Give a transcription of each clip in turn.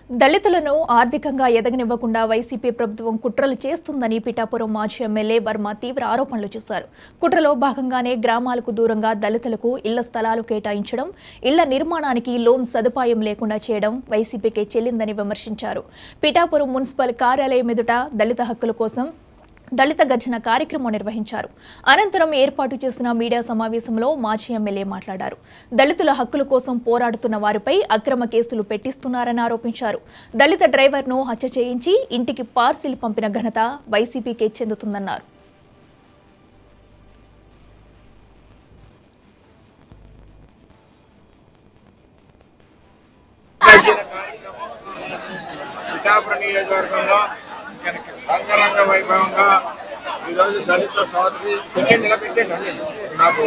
దళితులను ఆర్థికంగా ఎదగనివ్వకుండా వైసీపీ ప్రభుత్వం కుట్రలు చేస్తుందని పిఠాపురం మాజీ ఎమ్మెల్యే వర్మ తీవ్ర ఆరోపణలు చేశారు కుట్రలో భాగంగానే గ్రామాలకు దూరంగా దళితులకు ఇళ్ల స్థలాలు కేటాయించడం ఇళ్ల నిర్మాణానికి లోన్ సదుపాయం లేకుండా చేయడం వైసీపీకే చెల్లిందని విమర్శించారు పిఠాపురం మున్సిపల్ కార్యాలయం ఎదుట దళిత హక్కుల కోసం దళిత గర్జన కార్యక్రమం నిర్వహించారు అనంతరం ఏర్పాటు చేసిన మీడియా సమావేశంలో మాజీ ఎమ్మెల్యే మాట్లాడారు దళితుల హక్కుల కోసం పోరాడుతున్న వారిపై అక్రమ కేసులు పెట్టిస్తున్నారని ఆరోపించారు దళిత డ్రైవర్ను హత్య చేయించి ఇంటికి పార్సిల్ పంపిన ఘనత వైసీపీకే చెందుతుందన్నారు పిఠాపురం నియోజకవర్గంలో రంగరంగ వైభవంగా ఈరోజు దళిత సోదరి పెట్టండి నిలబెట్టండి నాకు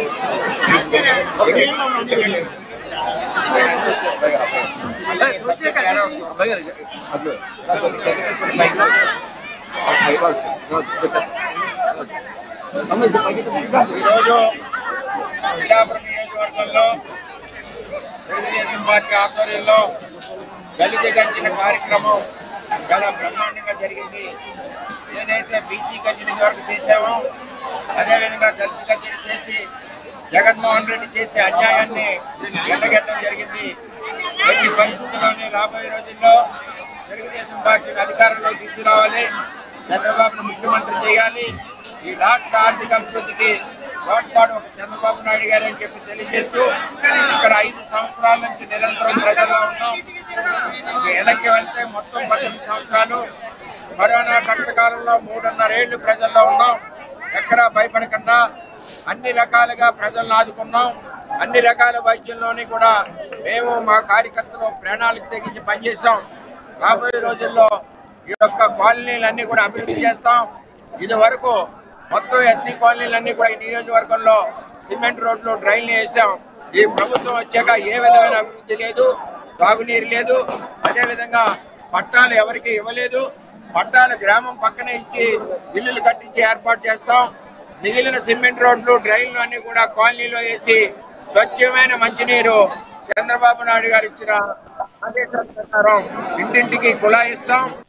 ఈరోజు పిఠాపురం నియోజకవర్గంలో తెలుగుదేశం పార్టీ ఆధ్వర్యంలో దళిత గర్జన కార్యక్రమం చాలా బ్రహ్మాండంగా జరిగింది ఏదైతే బీసీ గర్జన వరకు చేశామో అదేవిధంగా దళిత గర్జన చేసి జగన్మోహన్ రెడ్డి చేసే అన్యాయాన్ని ఎండగట్టడం జరిగింది ఎట్టి పరిస్థితుల్లోనే రాబోయే రోజుల్లో తెలుగుదేశం పార్టీని అధికారంలోకి తీసుకురావాలి చంద్రబాబును ముఖ్యమంత్రి చేయాలి ఈ రాష్ట్ర ఆర్థిక అభివృద్ధికి తోడ్పాటు ఒక చంద్రబాబు నాయుడు గారు అని చెప్పి తెలియజేస్తూ ఇక్కడ ఐదు సంవత్సరాల నుంచి నిరంతరం ప్రజల్లో ఉన్నాం ఇక వెనక్కి వెళ్తే మొత్తం పద్దెనిమిది సంవత్సరాలు కరోనా కష్టకాలంలో మూడున్నర ఏళ్లు ప్రజల్లో ఉన్నాం ఎక్కడా భయపడకుండా అన్ని రకాలుగా ప్రజలను ఆదుకున్నాం అన్ని రకాల వైద్యంలోని కూడా మేము మా కార్యకర్తలు ప్రాణాలకు తెగించి పనిచేస్తాం రాబోయే రోజుల్లో ఈ యొక్క కాలనీలన్నీ కూడా అభివృద్ధి చేస్తాం ఇది వరకు మొత్తం ఎస్సీ కాలనీలన్నీ కూడా ఈ నియోజకవర్గంలో సిమెంట్ రోడ్లు డ్రైన్లు వేసాం ఈ ప్రభుత్వం వచ్చాక ఏ విధమైన అభివృద్ధి లేదు తాగునీరు లేదు అదేవిధంగా పట్టాలు ఎవరికి ఇవ్వలేదు పట్టాలు గ్రామం పక్కనే ఇచ్చి ఇల్లులు కట్టించి ఏర్పాటు చేస్తాం మిగిలిన సిమెంట్ రోడ్లు డ్రైన్లు అన్ని కూడా కాలనీలో వేసి స్వచ్ఛమైన మంచినీరు చంద్రబాబు నాయుడు గారు ఇచ్చిన ఆదేశాల ప్రకారం ఇంటింటికి కుళాయిస్తాం